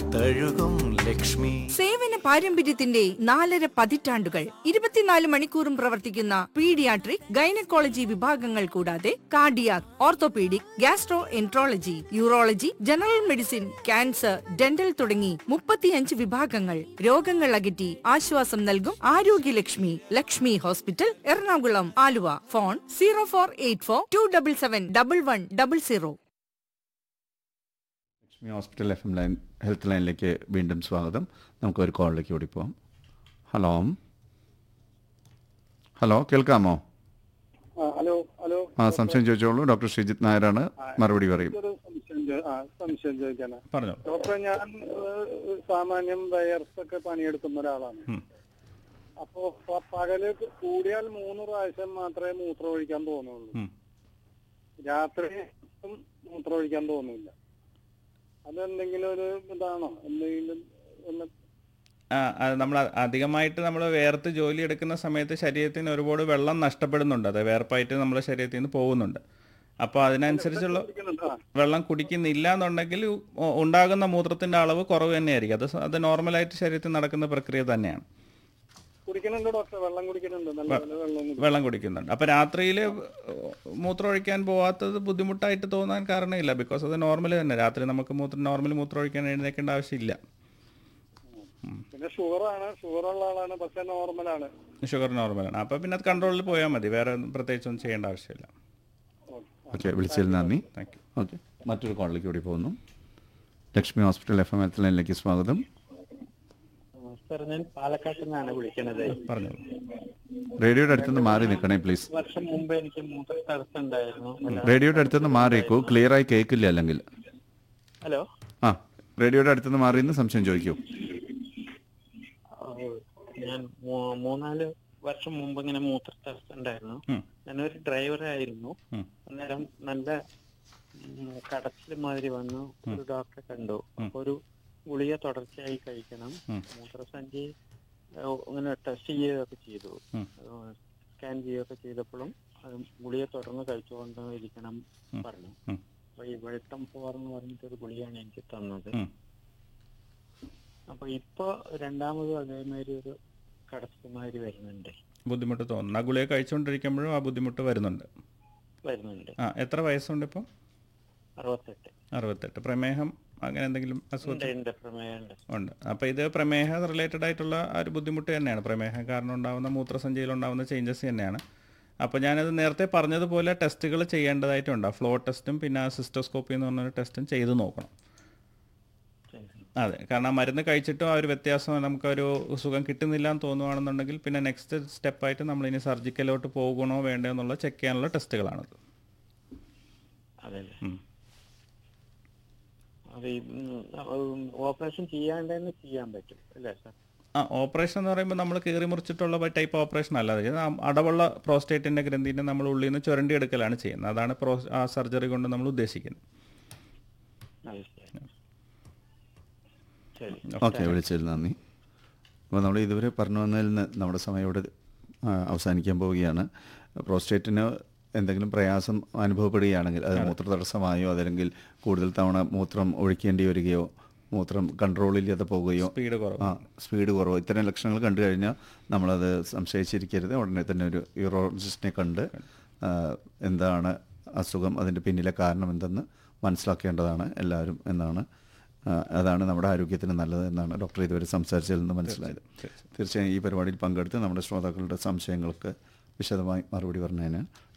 തഴുകും ലക്ഷ്മി സേവന പാരമ്പര്യത്തിന്റെ നാലര പതിറ്റാണ്ടുകൾ ഇരുപത്തിനാല് മണിക്കൂറും പ്രവർത്തിക്കുന്ന പീഡിയാട്രിക് ഗൈനക്കോളജി വിഭാഗങ്ങൾ കൂടാതെ cardiac orthopaedic gastroenterology urology general medicine cancer dental തുടങ്ങി മുപ്പത്തിയഞ്ച് വിഭാഗങ്ങൾ രോഗങ്ങൾ അകറ്റി ആശ്വാസം നൽകും Arogyalakshmi Lakshmi hospital Ernakulam Aluva phone zero four eight four two double seven double one double zero Lakshmi hospital F M line health ലൈനിലേക്ക് വീണ്ടും സ്വാഗതം നമുക്ക് ഒരു കോളിലേക്ക് ഓടി പോവാം ഹലോ ഹലോ കേൾക്കാമോ ആ, ഹലോ ഹലോ ആ സംശയം ചോദിച്ചോളൂ ഡോക്ടർ ശ്രീജിത്ത് നായരാണ് മറുപടി പറയും ഒരു സംശയം ചോ- ആ, സംശയം ചോദിക്കാനാ പറഞ്ഞോ ഡോക്ടറെ ഞാൻ ഏഹ്, സാമാന്യം വയർസൊക്കെ പണിയെടുക്കുന്ന ഒരാളാണ് ഉം. അപ്പോ പ- പകല് കൂടിയാൽ മൂന്ന് പ്രാവശ്യം മാത്രമേ മൂത്രം ഒഴിക്കാൻ തോന്നുള്ളൂ ഉം. രാത്രി മൂത്രം ഒഴിക്കാൻ തോന്നില്ല അതെന്തെങ്കിലും ഒരു ഇതാണോ എന്തെങ്കിലും ഒന്ന് നമ്മൾ അധികമായിട്ട് നമ്മൾ വേർത്ത് ജോലി എടുക്കുന്ന സമയത്ത് ശരീരത്തിന് ഒരുപാട് വെള്ളം നഷ്ടപ്പെടുന്നുണ്ട് അത് വേർപ്പായിട്ട് നമ്മുടെ ശരീരത്തിൽ നിന്ന് പോകുന്നുണ്ട് അപ്പോൾ അതിനനുസരിച്ചുള്ള കുടിക്കുന്നുണ്ടോ? ആ, വെള്ളം കുടിക്കുന്നില്ല എന്നുണ്ടെങ്കിൽ ഉ- ഉണ്ടാകുന്ന മൂത്രത്തിന്റെ അളവ് കുറവ് തന്നെയായിരിക്കും അത് സ- അത് നോർമലായിട്ട് ശരീരത്തിൽ നടക്കുന്ന പ്രക്രിയ തന്നെയാണ് കുടിക്കുന്നുണ്ട് ഡോക്ടർ വെള്ളം കുടിക്കുന്നുണ്ട് നല്ല പോലെ വെള്ളം കുടിക്കുന്നുണ്ട്. വെള്ളം കുടിക്കുന്നുണ്ട് അപ്പോൾ രാത്രിയിൽ മൂത്രം ഒഴിക്കാൻ പോവാത്തത് ബുദ്ധിമുട്ടായിട്ട് തോന്നാൻ കാരണമില്ല ബിക്കോസ് അത് നോർമൽ തന്നെ രാത്രി നമുക്ക് മൂത്രം നോർമൽ മൂത്രം ഒഴിക്കാൻ എഴുന്നേക്കേണ്ട ആവശ്യമില്ല പിന്നെ ഷുഗറാണ് ഷുഗർ ഉള്ള ആളാണ് പക്ഷെ നോർമലാണ് ഷുഗർ നോർമലാണ് അപ്പോൾ പിന്നെ അത് കൺട്രോളിൽ പോയാൽ മതി വേറെ പ്രത്യേകിച്ചൊന്നും ചെയ്യേണ്ട ആവശ്യമില്ല ഓക്കെ വിളിച്ചതിൽ നന്ദി താങ്ക് യു ഓക്കെ മറ്റൊരു കോളിലേക്ക് കൂടി പോകുന്നു Lakshmi hospital F M health ലൈനിലേക്ക് സ്വാഗതം സാർ ഞാൻ പാലക്കാട്ടിൽ നിന്നാണ് വിളിക്കണത് പറഞ്ഞോളൂ റേഡിയോയുടെ അടുത്തുനിന്ന് മാറി നിൽക്കണേ പ്ലീസ് വർഷം മുമ്പ് എനിക്ക് മൂത്ര തടസ്സം ഉണ്ടായിരുന്നു അല്ല, റേഡിയോയുടെ അടുത്തുനിന്ന് മാറിയേക്കൂ ക്ലിയർ ആയി കേൾക്കില്ല അല്ലെങ്കിൽ ഹലോ ആ റേഡിയോയുടെ അടുത്തുനിന്ന് മാറി നിന്ന് സംശയം ചോദിക്കൂ ഓ, ഞാൻ മൂ- മൂന്നാല് വർഷം മുമ്പ് ഇങ്ങനെ മൂത്ര തടസ്സം ഉണ്ടായിരുന്നു ഉം. ഞാനൊരു ഡ്രൈവറായിരുന്നു ഉം. അന്നേരം നല്ല ഉം, കടച്ചിൽ മാതിരി വന്നു ഒരു ഡോക്ടറെ കണ്ടു അപ്പൊ ഒരു ഗുളിക തുടർച്ചയായി കഴിക്കണം ഉം. മൂത്രസഞ്ചി ഏഹ്, ഇങ്ങനെ ടെസ്റ്റ് ചെയ്യുകയൊക്കെ ചെയ്തു ഉം. സ്കാൻ ചെയ്യുകയൊക്കെ ചെയ്തപ്പോഴും അത് ഗുളിക തുടർന്ന് കഴിച്ചുകൊണ്ട് ഇരിക്കണം പറഞ്ഞു ഉം. അപ്പൊ ഈ വെളുത്തം പോർ എന്ന് പറഞ്ഞിട്ടൊരു ഗുളികയാണ് എനിക്ക് തന്നത് ഉം. അപ്പൊ ഇപ്പൊ രണ്ടാമതും അതേമാതിരി ഒരു കടത്തുമാതിരി വരുന്നുണ്ട് ബുദ്ധിമുട്ട് തോന്നുന്നു ആ ഗുളിക കഴിച്ചുകൊണ്ടിരിക്കുമ്പോഴും ആ ബുദ്ധിമുട്ട് വരുന്നുണ്ട് വരുന്നുണ്ട് ആ എത്ര വയസ്സുണ്ട് ഇപ്പം അറുപത്തെട്ട് അറുപത്തെട്ട് പ്രമേഹം അങ്ങനെ എന്തെങ്കിലും ഉണ്ട് അസുഖം ഉണ്ട് പ്രമേയമുണ്ട് ഉണ്ട് അപ്പോൾ ഇത് പ്രമേഹ റിലേറ്റഡ് ആയിട്ടുള്ള ആ ഒരു ബുദ്ധിമുട്ട് തന്നെയാണ് പ്രമേഹം കാരണം ഉണ്ടാകുന്ന മൂത്രസഞ്ചിയിൽ ഉണ്ടാകുന്ന ചേഞ്ചസ് തന്നെയാണ് അപ്പോൾ ഞാനത് നേരത്തെ പറഞ്ഞതുപോലെ ടെസ്റ്റുകൾ ചെയ്യേണ്ടതായിട്ടുണ്ട് ഫ്ലോ ടെസ്റ്റും പിന്നെ സിസ്റ്റോസ്കോപ്പി എന്ന് പറഞ്ഞൊരു ടെസ്റ്റും ചെയ്ത് നോക്കണം അതെ കാരണം ആ മരുന്ന് കഴിച്ചിട്ടും ആ ഒരു വ്യത്യാസം നമുക്കൊരു സുഖം കിട്ടുന്നില്ല എന്ന് തോന്നുവാണെന്നുണ്ടെങ്കിൽ പിന്നെ നെക്സ്റ്റ് സ്റ്റെപ്പായിട്ട് നമ്മൾ ഇനി സർജിക്കലോട്ട് പോകണോ വേണ്ടോ എന്നുള്ള ചെക്ക് ചെയ്യാനുള്ള ടെസ്റ്റുകളാണത് അതെ ഉം. അത് ഈ, ഉം, ഓപ്പറേഷൻ ചെയ്യാണ്ട് തന്നെ ചെയ്യാൻ പറ്റും അല്ലേ സാർ ആ ഓപ്പറേഷൻ എന്ന് പറയുമ്പോൾ നമ്മൾ കീറി മുറിച്ചിട്ടുള്ള ടൈപ്പ് ഓപ്പറേഷൻ അല്ലാതെ ഇത് ആ അടവുള്ള പ്രോസ്റ്റേറ്റിൻ്റെ ഗ്രന്ഥിനെ നമ്മൾ ഉള്ളിൽ നിന്ന് ചുരണ്ടി എടുക്കലാണ് ചെയ്യുന്നത് അതാണ് പ്രോ ആ സർജറി കൊണ്ട് നമ്മൾ ഉദ്ദേശിക്കുന്നത് അത് ശരി ശരി ഓക്കെ വിളിച്ചതിൽ നന്ദി അപ്പോൾ നമ്മൾ ഇതുവരെ പറഞ്ഞു വന്നതിൽ നിന്ന് നമ്മുടെ സമയം ഇവിടെ ആ, അവസാനിക്കാൻ പോവുകയാണ് പ്രോസ്റ്റേറ്റിന് എന്തെങ്കിലും പ്രയാസം അനുഭവപ്പെടുകയാണെങ്കിൽ അത് മൂത്ര തടസ്സമായോ അതല്ലെങ്കിൽ കൂടുതൽ തവണ മൂത്രം ഒഴിക്കേണ്ടി വരികയോ മൂത്രം കൺട്രോളില്ലാതെ പോവുകയോ സ്പീഡ് കുറവ് ആ സ്പീഡ് കുറവ് ഇത്തരം ലക്ഷണങ്ങൾ കണ്ടു കഴിഞ്ഞാൽ നമ്മളത് സംശയിച്ചിരിക്കരുത് ഉടനെ തന്നെ ഒരു യൂറോളജിസ്റ്റിനെ കണ്ട് ആ, എന്താണ് അസുഖം അതിൻ്റെ പിന്നിലെ കാരണം എന്തെന്ന് മനസ്സിലാക്കേണ്ടതാണ് എല്ലാവരും എന്നാണ് ആ, അതാണ് നമ്മുടെ ആരോഗ്യത്തിന് നല്ലത് എന്നാണ് ഡോക്ടർ ഇതുവരെ സംസാരിച്ചതിൽ നിന്ന് മനസ്സിലായത് തീർച്ചയായും ഈ പരിപാടിയിൽ പങ്കെടുത്ത് നമ്മുടെ ശ്രോതാക്കളുടെ സംശയങ്ങൾക്ക് വിശദമായി മറുപടി പറഞ്ഞതിന്